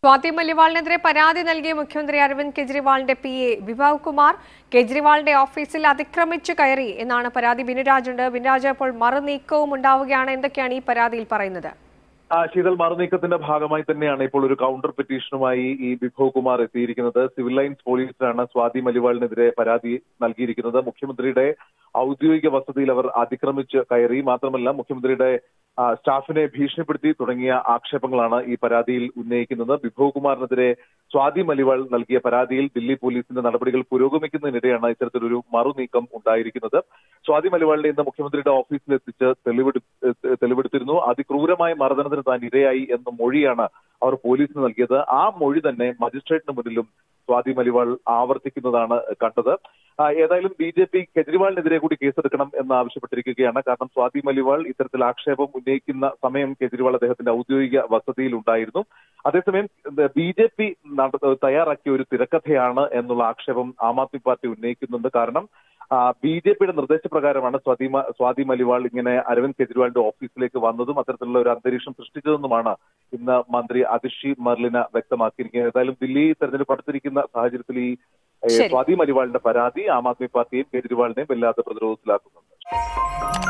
സ്വാതി മല്യവാളിനെതിരെ പരാതി നൽകിയ മുഖ്യമന്ത്രി അരവിന്ദ് കെജ്രിവാളിന്റെ പി എ വിഭാവ് കുമാർ കെജ്രിവാളിന്റെ ഓഫീസിൽ അതിക്രമിച്ചു കയറി എന്നാണ് പരാതി ബിനുരാജുണ്ട് ബിനുരാജ് അപ്പോൾ മറുനീക്കവും ഉണ്ടാവുകയാണ് എന്തൊക്കെയാണ് ഈ പരാതിയിൽ പറയുന്നത് ആ ശീതൽ മറുനീക്കത്തിന്റെ ഭാഗമായി തന്നെയാണ് ഇപ്പോൾ ഒരു കൗണ്ടർ പെറ്റീഷനുമായി ഈ വിഭവ് കുമാർ എത്തിയിരിക്കുന്നത് സിവിൽ ലൈൻസ് പോലീസിലാണ് സ്വാതി മലിവാളിനെതിരെ പരാതി നൽകിയിരിക്കുന്നത് മുഖ്യമന്ത്രിയുടെ ഔദ്യോഗിക വസതിയിൽ അവർ അതിക്രമിച്ച് കയറി മാത്രമല്ല മുഖ്യമന്ത്രിയുടെ ആ, സ്റ്റാഫിനെ ഭീഷണിപ്പെടുത്തി തുടങ്ങിയ ആക്ഷേപങ്ങളാണ് ഈ പരാതിയിൽ ഉന്നയിക്കുന്നത് വിഭവ് കുമാറിനെതിരെ സ്വാതി മലിവാൾ നൽകിയ പരാതിയിൽ ദില്ലി പോലീസിന്റെ നടപടികൾ പുരോഗമിക്കുന്നതിനിടെയാണ് ഇത്തരത്തിലൊരു മറുനീക്കം ഉണ്ടായിരിക്കുന്നത് സ്വാതി മലിവാളിനെ ഇന്ന് മുഖ്യമന്ത്രിയുടെ ഓഫീസിൽ എത്തിച്ച് തെളിവെടു ഏഹ് തെളിവെടുത്തിരുന്നു അതിക്രൂരമായ മർദ്ദനത്തിന് താൻ ഇരയായി എന്ന മൊഴിയാണ് അവർ പോലീസിന് നൽകിയത് ആ മൊഴി തന്നെ മജിസ്ട്രേറ്റിന് മുന്നിലും സ്വാതി മലിവാൾ ആവർത്തിക്കുന്നതാണ് കണ്ടത് ആ, ഏതായാലും ബി ജെ പി കെജ്രിവാളിനെതിരെ കൂടി കേസെടുക്കണം എന്ന് ആവശ്യപ്പെട്ടിരിക്കുകയാണ് കാരണം സ്വാതി മലിവാൾ ഇത്തരത്തിൽ ആക്ഷേപം ഉന്നയിക്കുന്ന സമയം കെജ്രിവാൾ അദ്ദേഹത്തിന്റെ ഔദ്യോഗിക വസതിയിൽ ഉണ്ടായിരുന്നു അതേസമയം ബി ജെ പി തയ്യാറാക്കിയ ഒരു തിരക്കഥയാണ് എന്നുള്ള ആക്ഷേപം ആം ആദ്മി പാർട്ടി ഉന്നയിക്കുന്നുണ്ട് കാരണം ബി ജെ പിയുടെ നിർദ്ദേശപ്രകാരമാണ് സ്വാതി മ- സ്വാതി മലിവാൾ ഇങ്ങനെ അരവിന്ദ് കെജ്രിവാളിന്റെ ഓഫീസിലേക്ക് വന്നതും അത്തരത്തിലുള്ള ഒരു അന്തരീക്ഷം സൃഷ്ടിച്ചതെന്നുമാണ് ഇന്ന് മന്ത്രി അതിഷി മർലിന വ്യക്തമാക്കിയിരിക്കുന്നത് ഏതായാലും ദില്ലി തെരഞ്ഞെടുപ്പ് അടുത്തിരിക്കുന്ന സാഹചര്യത്തിൽ ഈ ഏഹ്, ശരി. സ്വാതി മലിവാളിന്റെ പരാതി ആം ആദ്മി പാർട്ടിയും കെജ്രിവാളിനെയും വല്ലാതെ പ്രതിരോധത്തിലാക്കുന്നുണ്ട്